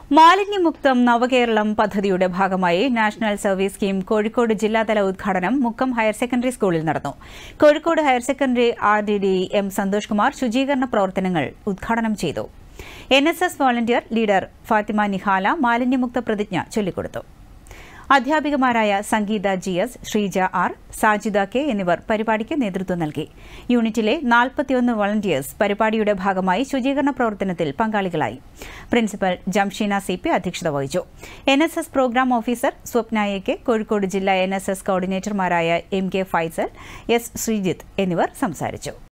മാലിന്യമുക്തം നവകേരളം പദ്ധതിയുടെ ഭാഗമായി national service scheme Kozhikode ജില്ലാതല ഉദ്ഘാടനം മുക്കം ഹയർ സെക്കൻഡറി സ്കൂളിൽ നടന്നു Kozhikode higher secondary R D D M Santhosh Kumar ശുചീകരണ പ്രവർത്തനങ്ങൾ ഉദ്ഘാടനം ചെയ്തു N S S volunteer leader Fathima Nihala മാലിന്യമുക്ത പ്രതിജ്ഞ ചൊല്ലിക്കൊടുത്തു അധ്യാപികമാരായ Sangeetha G S Sreeja R Sajida K എന്നിവർ പരിപാടിക്ക് നേതൃത്വം നൽകി യൂണിറ്റിലെ നാൽപ്പത്തിയൊന്ന് വളണ്ടിയേഴ്സ് പരിപാടിയുടെ ഭാഗമായി ശുചീകരണ പ്രവർത്തനത്തിൽ പങ്കാളികളായി പ്രിൻസിപ്പൽ ജംഷീന സി പി അധ്യക്ഷത വഹിച്ചു N S S program officer Swapna A K Kozhikode ജില്ലാ എൻ എസ് എസ് കോർഡിനേറ്റർമാരായ M K Faisal S Sreejith എന്നിവർ സംസാരിച്ചു